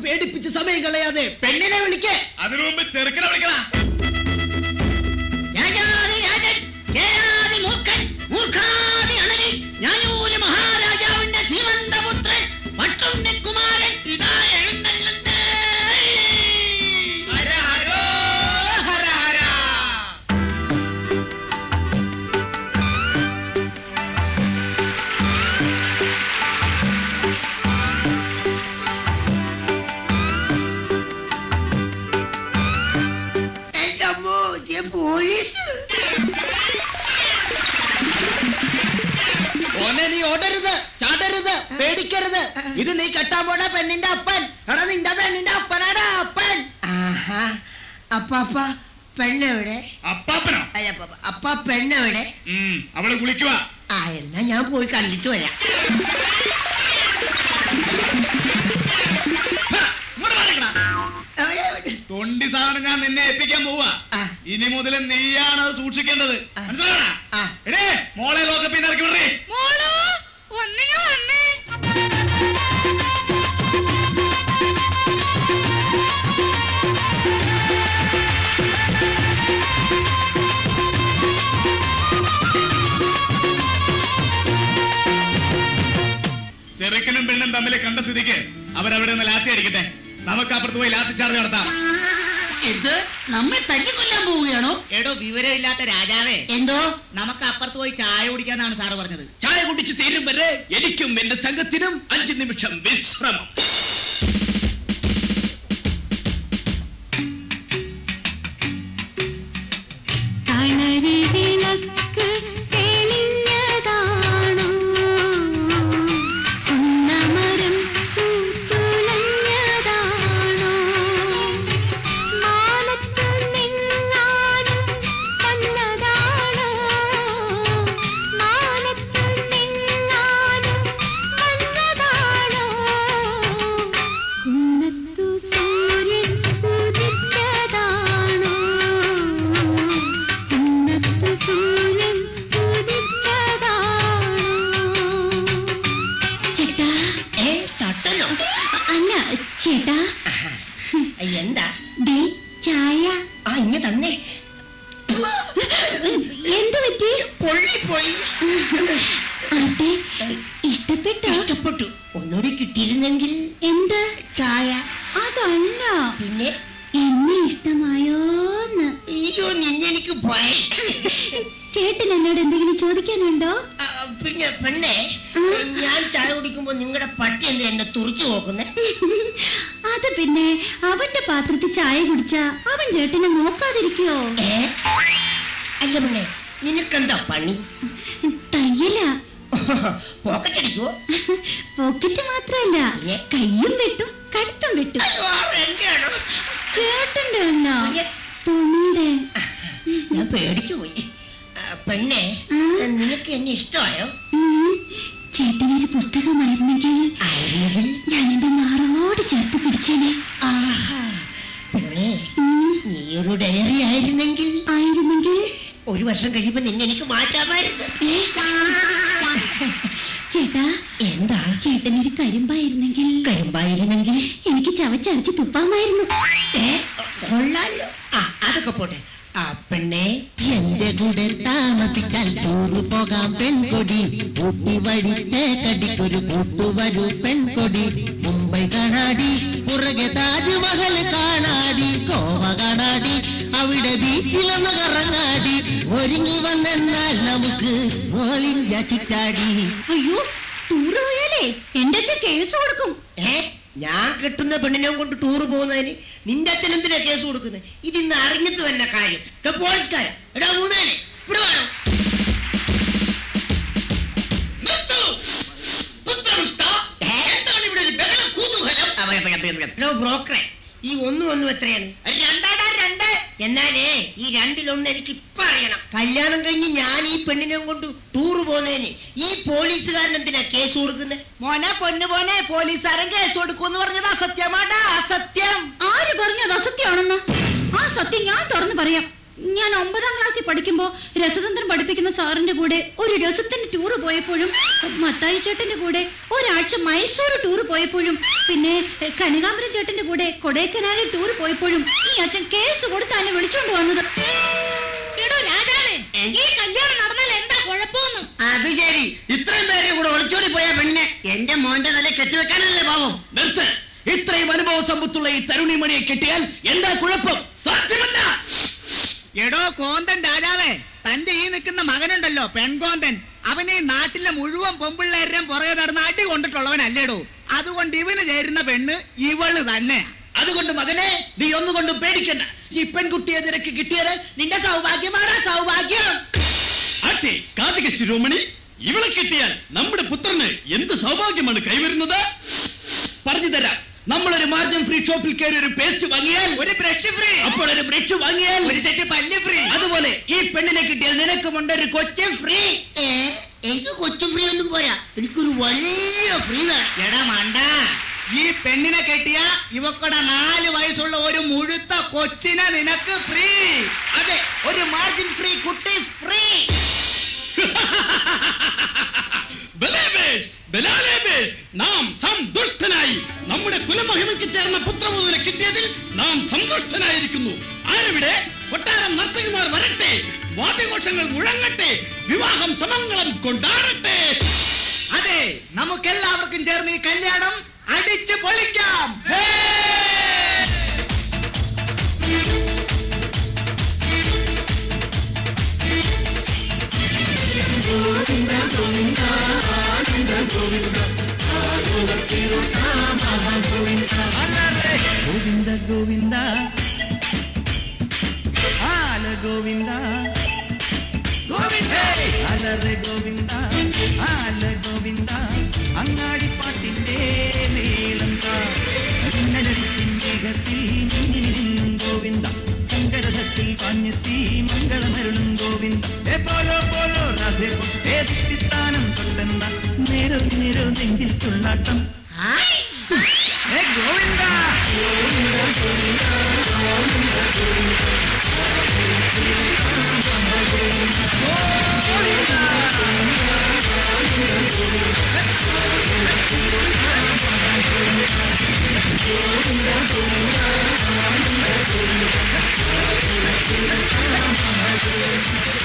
പേടിപ്പിച്ച് സമയം കളയാതെ പെണ്ണിനെ വിളിക്കേ അതിനു മുമ്പ് ചെറുക്കനെ വിളിക്കണം രാജാതി രാജൻ ജയാതി മൂർഖൻ മൂർഖാതി അണലി ഞാനൂര് മഹാരാജാവിന്റെ ശ്രീമന്തപുത്രൻ പട്ടുണ്ണിക്കുമാരൻ ഇതാ എഴുന്നള്ളുന്നേ ഹര ഹരോ ഹര ഹര എന്റെ അമ്മോ ഞാൻ പോലീസ് ഓനെ നീ ഓടരുത് ചാടരുത് പേടിക്കരുത് ഇത് നീ കെട്ടാൻ പോണ പെണ്ണിന്റെ അപ്പൻ എടാ നിന്റെ പെണ്ണിന്റെ അപ്പനാടാ അപ്പൻ ആഹാ അപ്പാപ്പ പെണ്ണെവിടെ അപ്പാപ്പനോ അല്ല അപ്പാപ്പ അപ്പ പെണ്ണെവിടെ ഉം, അവള് കുളിക്കുക ആ എന്നാ ഞാൻ പോയി കണ്ടിട്ട് വരാം തൊണ്ടി സാധനം ഞാൻ നിന്നെ ഏൽപ്പിക്കാൻ പോവാ ആ. ഇനി മുതൽ നീയാണ് അത് സൂക്ഷിക്കേണ്ടത് ആ. മനസ്സിലാവണ ആ. എടേ മോളെ ലോകപ്പിന്ന് ഇറക്കി വിടേ ചെറുക്കനും പെണ്ണും തമ്മിൽ കണ്ട സ്ഥിതിക്ക് അവരവിടെ നിന്ന് ലാത്തി അടിക്കട്ടെ നമുക്ക് അപ്പുറത്ത് പോയി ലാത്തി ചാർജ് നടത്താം ഇത് നമ്മെ തല്ലിക്കൊല്ലാൻ പോവുകയാണോ എടോ വിവരമില്ലാത്ത രാജാവേ എന്തോ നമുക്ക് അപ്പുറത്ത് പോയി ചായ കുടിക്കാന്നാണ് സാറ് പറഞ്ഞത് ചായ കുടിച്ച് തീരും വരെ എനിക്കും എന്റെ സംഘത്തിനും അഞ്ചു നിമിഷം വിശ്രമം തണരി വിളക്ക് തെളിഞ്ഞതാണോ ഉന്നമരം പൂത്തുലഞ്ഞതാണോ മാനത്തു നിന്നാനും വന്നതാണോ മാനത്തു നിന്നാനും വന്നതാണോ കുന്നത്തു സൂര്യൻ ഉദിച്ചതാണോ കുന്നത്തു സൂര്യൻ ഉദിച്ചതാണോ ചേട്ടാ ഏ തട്ടനോ അല്ല ചേട്ടാ എന്താ ദേ ചായ ആ ഇങ്ങ തന്നെ എന്ത് പറ്റി പൊള്ളിപ്പോയി ആട്ടെ ഇഷ്ടപ്പെട്ടോ ഇഷ്ടപ്പെട്ടു ഒന്നുകൂടി കിട്ടിയിരുന്നെങ്കിൽ എന്ത് ചായ അതല്ല പിന്നെ എന്നെ ഇഷ്ടമായോന്ന് അയ്യോ നിന്നെ എനിക്ക് ഭയ- ചേട്ടൻ എന്നോട് എന്തെങ്കിലും ചോദിക്കാനുണ്ടോ ആ, പിന്നെ പെണ്ണെ ഞാൻ ചായ കുടിക്കുമ്പോ നിങ്ങളുടെ പട്ടി എന്തിനാ എന്നെ തുറച്ചു നോക്കുന്നേ അത് പിന്നെ അവന്റെ പാത്രത്തിൽ ചായ കുടിച്ച അവൻ ചേട്ടനെ നോക്കാതിരിക്കോ ഏ അല്ല പെണ്ണെ നിനക്കെന്താ പണി തയ്യല പോക്കറ്റ് അടിക്കുവോ പോക്കറ്റ് മാത്രല്ല പിന്നെ? കയ്യും വെട്ടും കഴുത്തും വെട്ടും അയ്യോ, ആ എന്റെയാണോ? ചേട്ടന്റെ അല്ല പിന്നെ? തുണിയുടെ ഞാൻ പേടിച്ചു പോയി ആ, പെണ്ണെ ആ? നിനക്ക് എന്നെ ഇഷ്ടമായോ ഉം. ചേട്ടനൊരു പുസ്തകമായിരുന്നെങ്കിൽ ആയിരുന്നെങ്കിൽ ഞാൻ എന്റെ മാറോട് ചേർത്ത് പിടിച്ചേനെ ആഹാ. പെണ്ണെ ഉം. നീ ഒരു ഡയറി ആയിരുന്നെങ്കിൽ ആയിരുന്നെങ്കിൽ ഒരു വർഷം കഴിയുമ്പോ നിന്നെ എനിക്ക് മാറ്റാമായിരുന്നു ഏ? ചേട്ടാ എന്താ ചേട്ടനൊരു കരിമ്പായിരുന്നെങ്കിൽ കരിമ്പായിരുന്നെങ്കിൽ എനിക്ക് ചവച്ചരച്ച് തുപ്പാമായിരുന്നു ഏ, കൊള്ളാലോ ആ അതൊക്കെ പോട്ടെ ആ പെണ്ണെ എന്റെ കൂടെ താമസിക്കാൻ ടൂറ് പോകാം പെൺകൊടി ഊട്ടി വഴി തേക്കടിക്കൊരു കൂട്ടുവരൂ പെൺകൊടി മുംബൈ കാണാടി പുറകെ താജ്മഹൽ കാണാടി ഗോവ കാണാടി അവിടെ ബീച്ചിലൊന്ന് കറങ്ങാടി ഒരുങ്ങി വന്നെന്നാൽ നമുക്ക് ഓൾ ഇന്ത്യ ചുറ്റാടി അയ്യോ ടൂറ് പോയാലേ എന്റെ അച്ഛൻ കേസ് കൊടുക്കും ഏ ഞാൻ കെട്ടുന്ന പെണ്ണിനെ കൊണ്ട് ടൂർ പോകുന്നതിന് നിന്റെ അച്ഛൻ എന്തിനാ കേസ് കൊടുക്കുന്നത് ഇത് ഇന്ന് അറിഞ്ഞിട്ട് തന്നെ കാര്യം എടാ പോലീസുകാരാ എടാ മൂന്നാനെ ഇവിടെ വേണം ബ്രോക്കറെ ഈ ഒന്നും ഒന്നും എത്രയാണ് രണ്ടാടാ രണ്ട് എന്നാലേ ഈ രണ്ടിലൊന്ന് എനിക്ക് ഇപ്പൊ അറിയണം കല്യാണം കഴിഞ്ഞ് ഞാൻ ഈ പെണ്ണിനെ കൊണ്ട് ടൂർ പോകുന്നതിന് ഈ പോലീസുകാരൻ എന്തിനാ കേസ് കൊടുക്കുന്നത് മോനെ പൊന്നു മോനെ പോലീസുകാരൻ കേസ് കൊടുക്കൂന്ന് പറഞ്ഞത് അസത്യമാടാ അസത്യം ആര് പറഞ്ഞത് അസത്യമാണെന്ന് ആ സത്യം ഞാൻ തുറന്നു പറയാം ഞാൻ ഒമ്പതാം ക്ലാസ്സിൽ പഠിക്കുമ്പോ രസതന്ത്രം പഠിപ്പിക്കുന്ന സാറിന്റെ കൂടെ ഒരു രസത്തിന്റെ ടൂറ് പോയപ്പോഴും മത്തായി ചേട്ടന്റെ കൂടെ ഒരാഴ്ച മൈസൂർ ടൂർ പോയപ്പോഴും പിന്നെ എഹ്, കനകാംബരം ചേട്ടന്റെ കൂടെ കൊടൈക്കനാലിൽ ടൂർ പോയപ്പോഴും ഈ അച്ഛൻ കേസ് കൊടുത്ത് എന്നെ വിളിച്ചോണ്ട് വന്നത് എടോ രാജാവേ ഈ കല്യാണം നടന്നാൽ എന്താ കുഴപ്പമൊന്നും അത് ശരി ഇത്രയും പേരെ കൂടെ ഒളിച്ചോടി പോയ പെണ്ണിനെ എന്റെ മോന്റെ തല കെട്ടിവെക്കാനല്ലേ പാവം നിർത്ത് ഇത്രയും അനുഭവ സമ്പത്തുള്ള ഈ തരുണിമണിയെ കിട്ടിയാൽ എന്താ കുഴപ്പം സാധ്യമല്ല എടോ കോന്തൻ രാജാവേ തന്റെ ഈ നിൽക്കുന്ന മകനുണ്ടല്ലോ പെൺകോന്തൻ അവനെ ഈ നാട്ടിലെ മുഴുവൻ പെമ്പിള്ളേരുടെ പുറകെ നടന്ന് അടി കൊണ്ടിട്ടുള്ളവനല്ലേടോ അതുകൊണ്ട് ഇവന് ചേരുന്ന പെണ്ണ് ഇവള് തന്നെ അതുകൊണ്ട് മകനെ നീ ഒന്നുകൊണ്ടും പേടിക്കണ്ട ഈ പെൺകുട്ടിയെ നിനക്ക് കിട്ടിയത് നിന്റെ സൗഭാഗ്യമാണ് സൗഭാഗ്യം ആട്ടെ കാതിക ശിരോമണി ഇവളെ കിട്ടിയാൽ നമ്മുടെ പുത്രന് എന്ത് സൗഭാഗ്യമാണ് കൈവരുന്നത് പറഞ്ഞു തരാം നമ്മളൊരു മാർജിൻ ഫ്രീ ഷോപ്പിൽ കയറി ഒരു പേസ്റ്റ് വാങ്ങിയാൽ ഒരു ബ്രഷ് ഫ്രീ അപ്പോൾ ഒരു ബ്രഷ് വാങ്ങിയാൽ ഒരു സെറ്റ് പല്ല് ഫ്രീ അതുപോലെ ഈ പെണ്ണിനെ കിട്ടിയാൽ നിനക്കുമുണ്ട് ഒരു കൊച്ചു ഫ്രീ ഏ എനിക്ക് കൊച്ചു ഫ്രീ ഒന്നും പോരാ എനിക്കൊരു വലിയ ഫ്രീ വേണം എടാ മണ്ട ഈ പെണ്ണിനെ കെട്ടിയ ഇവക്കടെ നാല് വയസ്സുള്ള ഒരു മുഴുത്ത കൊച്ചിനെ നിനക്ക് ഫ്രീ അതെ ഒരു മാർജിൻ ഫ്രീ കുട്ടി ഫ്രീ ബലേബേഷ്, ബലാലേബേഷ്, നാം സന്തുഷ്ടനായി നമ്മുടെ കുലമഹിമയ്ക്ക് ചേർന്ന പുത്രമുതലെ കിട്ടിയതിൽ നാം സന്തുഷ്ടനായിരിക്കുന്നു ആരവിടെ കൊട്ടാരം നർത്തകിമാർ വരട്ടെ വാദ്യഘോഷങ്ങൾ മുഴങ്ങട്ടെ വിവാഹം സമംഗളം കൊണ്ടാടട്ടെ അതെ നമുക്കെല്ലാവർക്കും ചേർന്ന് ഈ കല്യാണം അടിച്ച് പൊളിക്കാം ಗೋವಿಂದ ಗೋವಿಂದ ಆಲ ಗೋವಿಂದ ಗೋವಿಂದ അലറെ ഗോവിന്ദ ആല ഗോവിന്ദ അങ്ങാടിപ്പാട്ടിന്റെ മേളന്ത കന്നഡത്തിൻ വേഗത്തിൽ മിന്നി നിന്നും ഗോവിന്ദ ശങ്കരഥത്തിൽ പാഞ്ഞെത്തി മംഗളമരുളും ഗോവിന്ദ ഏ പോലോ പോലോ രാധേ ഏ ദിത്തിത്താനം തൊട്ടെന്ന നേരം നേരം നെഞ്ചിൽ തുള്ളാട്ടം ഏ ഗോവിന്ദ ആ